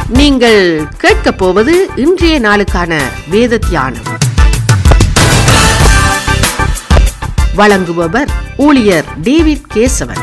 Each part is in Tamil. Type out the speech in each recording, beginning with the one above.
நீங்கள் கேட்கப் போவது இன்றைய நாளுக்கான வேத தியானம் வழங்குபவர் ஊழியர் டேவிட் கேசவன்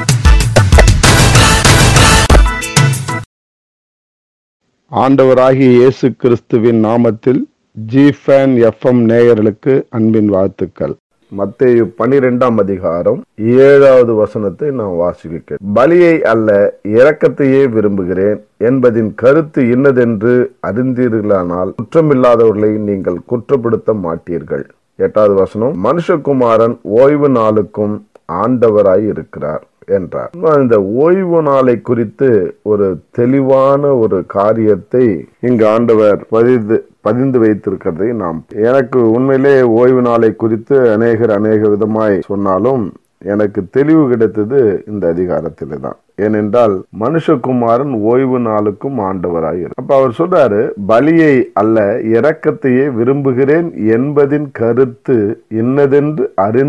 ஆண்டவராகிய இயேசு கிறிஸ்துவின் நாமத்தில் ஜிஃபேன் எஃப்எம் நேயர்களுக்கு அன்பின் வாழ்த்துக்கள் மத்தேயு பனிரெண்டாம் அதிகாரம் ஏழாவது வசனத்தை நான் வாசிக்கிறேன் பலியை அல்ல இரக்கத்தையே விரும்புகிறேன் என்பதின் கருத்து இன்னதென்று அறிந்தீர்களானால் குற்றமில்லாதவர்களை நீங்கள் குற்றப்படுத்த மாட்டீர்கள் எட்டாவது வசனம் மனுஷகுமாரன் ஓய்வு நாளுக்கும் ஆண்டவராய் இருக்கிறார் என்றார் இந்த ஓய்வு நாளை குறித்து ஒரு தெளிவான ஒரு காரியத்தை இங்கு ஆண்டவர் பதிந்து பதிந்து வைத்திருக்கிறதை நாம் எனக்கு உண்மையிலே ஓய்வு நாளை குறித்து அநேகர் அநேக விதமாய் சொன்னாலும் எனக்கு தெளிவு கிடைத்தது இந்த அதிகாரத்திலே தான் ஏனென்றால் மனுஷகுமாரன் ஓய்வு நாளுக்கும் ஆண்டவராய் இரு- அப்ப அவர் சொல்றாரு பலியை அல்ல இரக்கத்தையே விரும்புகிறேன் என்பதின் கருத்து இன்னதென்று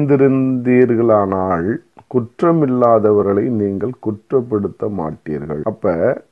அறிந்திருந்தீர்களானால் குற்றமில்லாதவர்களை நீங்கள் குற்றப்படுத்த மாட்டீர்கள் அப்ப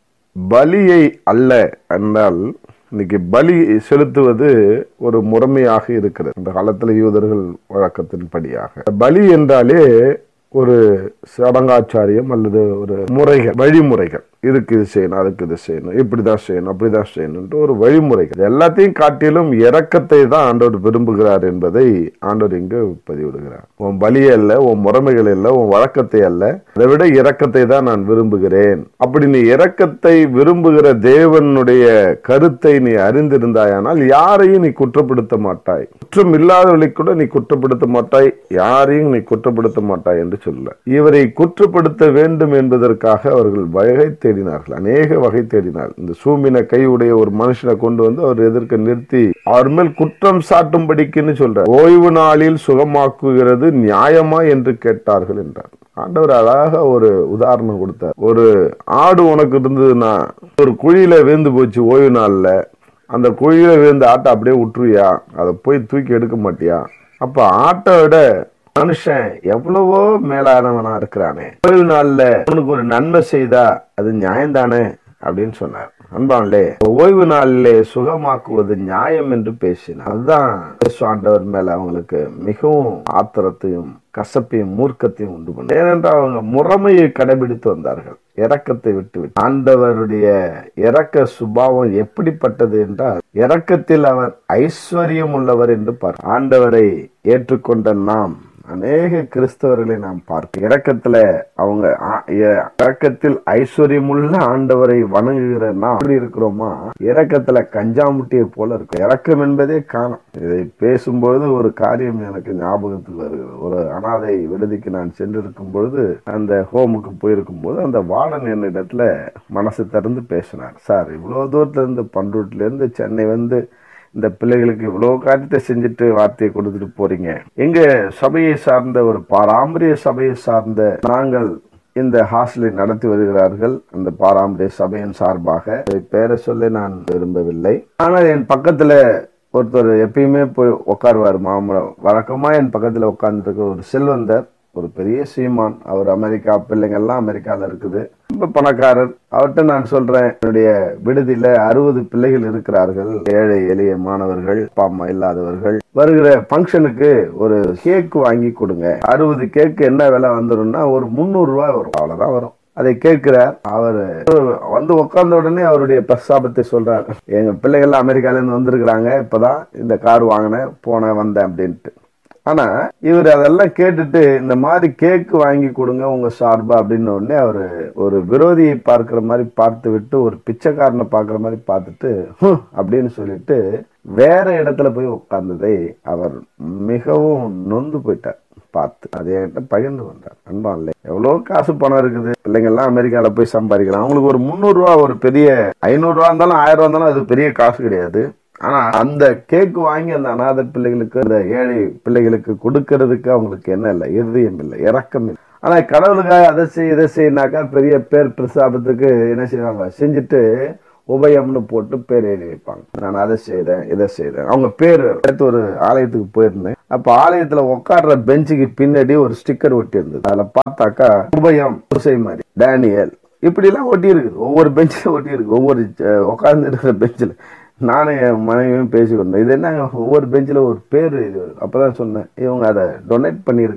பலியை அல்ல என்றால் இன்னைக்கு பலி செலுத்துவது ஒரு முறைமையாக இருக்கிறது அந்த காலத்துல யூதர்கள் வழக்கத்தின்படியாக பலி என்றாலே ஒரு சடங்காச்சாரியம் அல்லது ஒரு முறைகள் வழிமுறைகள் இதுக்கு இது செய்யணும் அதுக்கு இது செய்யணும் இப்படிதான் செய்யணும் அப்படிதான் செய்யணும் ஒரு வழிமுறைகள் இது எல்லாத்தையும் காட்டிலும் இரக்கத்தை தான் ஆண்டவர் விரும்புகிறார் என்பதை ஆண்டவர் இங்கு பதிவிடுகிறார் உன் பலி அல்ல உன் முறைமைகள் அல்ல உன் வழக்கத்தை அல்ல அதை விட இரக்கத்தை தான் நான் விரும்புகிறேன் அப்படி நீ இரக்கத்தை விரும்புகிற தேவனுடைய கருத்தை நீ அறிந்திருந்தாயானால் யாரையும் நீ குற்றப்படுத்த மாட்டாய் குற்றம் இல்லாதவர்களை கூட நீ குற்றப்படுத்த மாட்டாய் யாரையும் நீ குற்றப்படுத்த மாட்டாய் என்று சொல்ல இவரை குற்றப்படுத்த வேண்டும் என்பதற்காக அவர்கள் வகை தேடினார்கள் அநேக வகை தேடினார் இந்த சூமின கையுடைய ஒரு மனுஷனை கொண்டு வந்து அவர் எதிர்க்க நிறுத்தி அவர் மேல் குற்றம் சாட்டும்படிக்குன்னு சொல்றார் ஓய்வு நாளில் சுகமாக்குகிறது நியாயமா என்று கேட்டார்கள் என்றார் ஆண்டவர் அழகா ஒரு உதாரணம் கொடுத்தார் ஒரு ஆடு உனக்கு இருந்ததுன்னா ஒரு குழியில வேந்து போச்சு ஓய்வு நாள்ல அந்த குழியில விழுந்த ஆட்டை அப்படியே விட்டுருவியா அதை போய் தூக்கி எடுக்க மாட்டியா அப்ப ஆட்டை விட மனுஷன் எவ்வளவோ மேலானவனா இருக்கிறானே ஓய்வு நாள்ல உனக்கு ஒரு நன்மை செய்தா அது நியாயம்தானே அப்படின்னு சொன்னார் அன்பான்லே ஓய்வு நாளிலே சுகமாக்குவது நியாயம் என்று பேசினார் அதுதான் இயேசு ஆண்டவர் மேல அவங்களுக்கு மிகவும் ஆத்திரத்தையும் கசப்பையும் மூர்க்கத்தையும் உண்டு பண்ண ஏனென்றால் அவங்க முறைமையை கடைபிடித்து வந்தார்கள் இரக்கத்தை விட்டு விட்டு ஆண்டவருடைய இரக்க சுபாவம் எப்படிப்பட்டது என்றால் இரக்கத்தில் அவர் ஐஸ்வர்யம் உள்ளவர் என்று பார் ஆண்டவரை ஏற்றுக்கொண்ட நாம் அநேக கிறிஸ்தவர்களை நாம் பார்க்க இரக்கத்துல அவங்க ஆ- இ- இரக்கத்தில் ஐஸ்வர்யமுள்ள ஆண்டவரை வணங்குகிற நாம் எப்படி இருக்கிறோமா இரக்கத்துல கஞ்சாமுட்டியை போல இருக்கும் இரக்கம் என்பதே காணும் இதை பேசும்பொழுது ஒரு காரியம் எனக்கு ஞாபகத்துக்கு வருகிறது ஒரு அனாதை விடுதிக்கு நான் சென்றிருக்கும் பொழுது அந்த ஹோமுக்கு போயிருக்கும் போது அந்த வார்டன் என்னிடத்துல மனசு திறந்து பேசினார் சார் இவ்வளவு தூரத்துல இருந்து பண்ருட்டில இருந்து சென்னை வந்து இந்த பிள்ளைகளுக்கு இவ்வளவு காரியத்தை செஞ்சுட்டு வார்த்தையை கொடுத்துட்டு போறீங்க எங்க சபையை சார்ந்த ஒரு பாரம்பரிய சபையை சார்ந்த நாங்கள் இந்த ஹாஸ்டலை நடத்தி வருகிறார்கள் அந்த பாரம்பரிய சபையின் சார்பாக இதை பேரை சொல்ல நான் விரும்பவில்லை ஆனால் என் பக்கத்துல ஒருத்தர் எப்பயுமே போய் உட்காருவார் மாமரம் வழக்கமா என் பக்கத்துல உட்கார்ந்துட்டு இருக்கிற ஒரு செல்வந்தர் ஒரு பெரிய சீமான் அவர் அமெரிக்கா பிள்ளைங்க எல்லாம் அமெரிக்கால இருக்குது ரொம்ப பணக்காரர் அவர்கிட்ட நான் சொல்றேன் என்னுடைய விடுதியில அறுபது பிள்ளைகள் இருக்கிறார்கள் ஏழை எளிய மாணவர்கள் அப்பா அம்மா இல்லாதவர்கள் வருகிற ஃபங்க்ஷனுக்கு ஒரு கேக் வாங்கி கொடுங்க அறுபது கேக் என்ன விலை வந்துடும்னா ஒரு முந்நூறு ரூபாய் வரும் அவ்வளவுதான் வரும் அதை கேட்கிறார் அவர் வந்து உட்கார்ந்த உடனே அவருடைய பிரஸ்தாபத்தை சொல்றார் எங்க பிள்ளைகள் அமெரிக்கால இருந்து வந்திருக்கிறாங்க இப்பதான் இந்த கார் வாங்கினேன் போனேன் வந்தேன் அப்படின்ட்டு ஆனா இவர் அதெல்லாம் கேட்டுட்டு இந்த மாதிரி கேக் வாங்கி கொடுங்க உங்க சார்பா அப்படின்னு உடனே அவரு ஒரு விரோதியை பார்க்கிற மாதிரி பார்த்து விட்டு ஒரு பிச்சைக்காரனை பார்க்கிற மாதிரி பார்த்துட்டு "ஹம்" அப்படின்னு சொல்லிட்டு வேற இடத்துல போய் உட்கார்ந்ததை அவர் மிகவும் நொந்து போயிட்டார் பார்த்து அதை என்கிட்ட பகிர்ந்து வந்தார் அன்பான்ல எவ்வளவு காசு பணம் இருக்குது பிள்ளைங்க எல்லாம் அமெரிக்கால போய் சம்பாதிக்கலாம் அவங்களுக்கு ஒரு முந்நூறு ரூபா ஒரு பெரிய ஐநூறு ரூபா இருந்தாலும் ஆயிரம் ரூபா இருந்தாலும் அது பெரிய காசு கிடையாது ஆனா அந்த கேக் வாங்கி அந்த அநாத பிள்ளைகளுக்கு அந்த ஏழை பிள்ளைகளுக்கு கொடுக்கறதுக்கு அவங்களுக்கு என்ன இல்லை இருதயம் இல்லை இறக்கம் இல்லை ஆனா கடவுளுக்காக அதை செய் இதை செய்யினாக்கா பெரிய பேர் பிரசாபத்துக்கு என்ன செய்வாங்க செஞ்சுட்டு உபயம்னு போட்டு பேர் எழுதி வைப்பாங்க நான் அதை செய்தேன் இதை செய்தேன் அவங்க பேர் அடுத்து ஒரு ஆலயத்துக்கு போயிருந்தேன் அப்ப ஆலயத்துல உட்கார்ற பெஞ்சுக்கு பின்னாடி ஒரு ஸ்டிக்கர் ஒட்டி இருந்தது அதுல பார்த்தாக்கா உபயம் புருஷை மாதிரி டேனியல் இப்படிலாம் ஒட்டி இருக்குது ஒவ்வொரு பெஞ்சில் ஒட்டி இருக்கு ஒவ்வொரு உட்கார்ந்து இருக்கிற பெஞ்சில் நானும் என் மனைவியும் பேசி வந்தோம் இது என்ன ஒவ்வொரு பெஞ்சில் ஒரு பேர் இது அப்பதான் சொன்னேன் இவங்க அதை டொனேட் பண்ணியிருக்கு